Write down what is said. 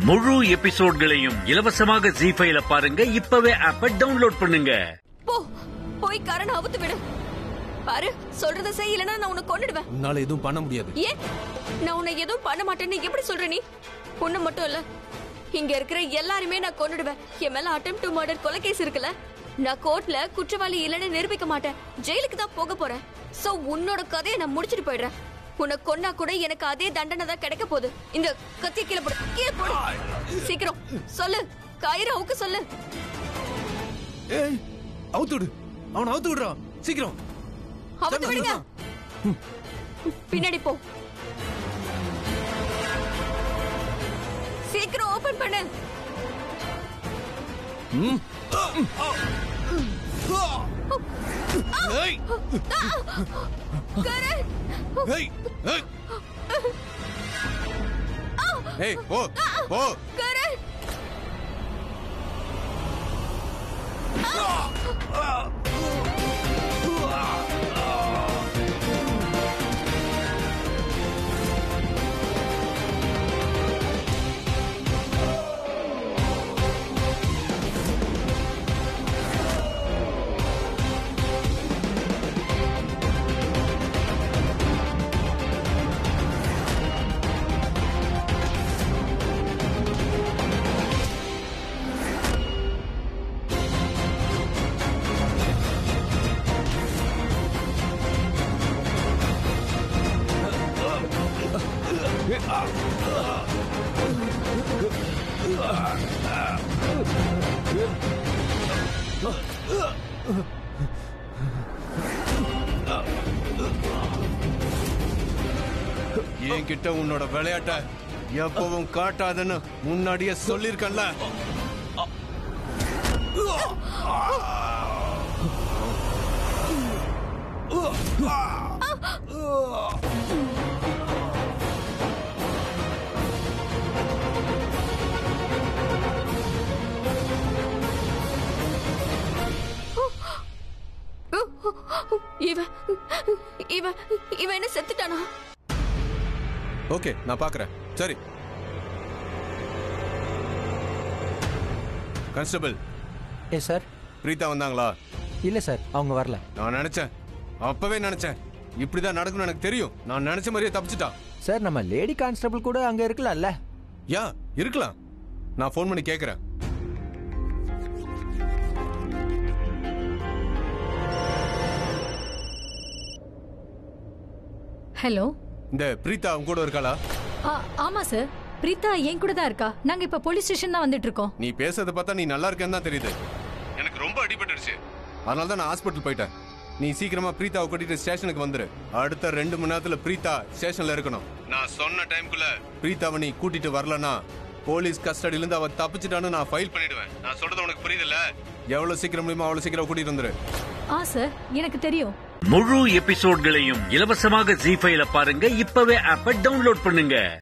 முழு எபிசோட்களையும் இலவசமாக ஜி ஃபைல பாருங்க இப்பவே ஆப்ப டவுன்லோட் பண்ணுங்க போ போய் கரண அவுத்து விடு பாரு சொல்றத செய் இல்லனா நான் உன்னை கொன்னுடுவேன் உன்னால எதுவும் பண்ண முடியாது ஏன் நான் உன்னை எதுவும் பண்ண மாட்டேன்னு எப்படி சொல்ற நீ உன்னை மட்டும் இல்ல இங்க இருக்கிற எல்லாருமே நான் கொன்னுடுவேன் என் மேல அட்டம் டு மர்டர் கொலை கேஸ் இருக்குல்ல நான் கோர்ட்ல குற்றவாளி இல்லைன்னு நிரூபிக்க மாட்டேன் ஜெயிலுக்கு தான் போக போறேன் சோ உன்னோட கதையை நான் முடிச்சிட்டு போயிடுறேன் உன்னை கொன்னா கூட எனக்கு அதே தண்டனை தான் கிடைக்க போகுது இந்த கத்திய கீழே போடு கீழே போடு சீக்கிரம் சொல்லு கயிறு அவுக்க சொல்லு ஏய் அவுத்து விடு அவனை அவுத்து விடுறா சீக்கிரம் அவுத்து விடுங்க பின்னாடி போ சீக்கிரம் ஓபன் பண்ணு ஏய் கரண் ஏய் ஏய் ஏய் போ போ கரண் என்கிட்ட உன்னோட விளையாட்ட எப்பவும் காட்டாதன்னு முன்னாடியே சொல்லிருக்கேன்ல இவன் இவன் இவன் என்ன செத்துட்டானா ஓகே நான் பாக்குறேன் சரி கான்ஸ்டபிள் ஏ சார் பிரீதா வந்தாங்களா இல்ல சார் அவங்க வரல நான் நினைச்சேன் அப்பவே நினைச்சேன் இப்படிதான் நடக்கும்னு எனக்கு தெரியும் நான் நினைச்ச மாதிரியே தப்பிச்சிட்டான் சார் நம்ம லேடி கான்ஸ்டபிள் கூட அங்க இருக்கலாம்ல யா இருக்கலாம் நான் ஃபோன் பண்ணி கேக்குறேன் ஹலோ இந்த பிரீதா அவங்க கூட இருக்காளா ஆ, ஆமா சார் பிரீதா என் கூட தான் இருக்கா நாங்க இப்ப போலீஸ் ஸ்டேஷன் தான் வந்துட்டு இருக்கோம் நீ பேசுறத பார்த்தா நீ நல்லா இருக்கேன்னு தான் தெரியுது எனக்கு ரொம்ப அடிபட்டுருச்சு அதனால தான் நான் ஹாஸ்பிட்டல் போயிட்டேன் நீ சீக்கிரமா பிரீதாவை கூட்டிட்டு ஸ்டேஷனுக்கு வந்துரு அடுத்த ரெண்டு மணி நேரத்துல பிரீதா ஸ்டேஷன்ல இருக்கணும் நான் சொன்ன டைம்குள்ள பிரீதாவை நீ கூட்டிட்டு வரலனா போலீஸ் கஸ்டடியில இருந்து அவ தப்பிச்சிட்டான்னு நான் ஃபைல் பண்ணிடுவேன் நான் சொல்றது உனக்கு புரியுதுல்ல எவ்வளவு சீக்கிரம் முடியுமோ அவ்வளவு சீக்கிரம் கூட்டிட்டு வந்துரு ஆ சார் எனக்கு தெரியும் முழு எபிசோட்களையும் இலவசமாக ஜி ஃபைல பாருங்க இப்பவே ஆப்ப டவுன்லோட் பண்ணுங்க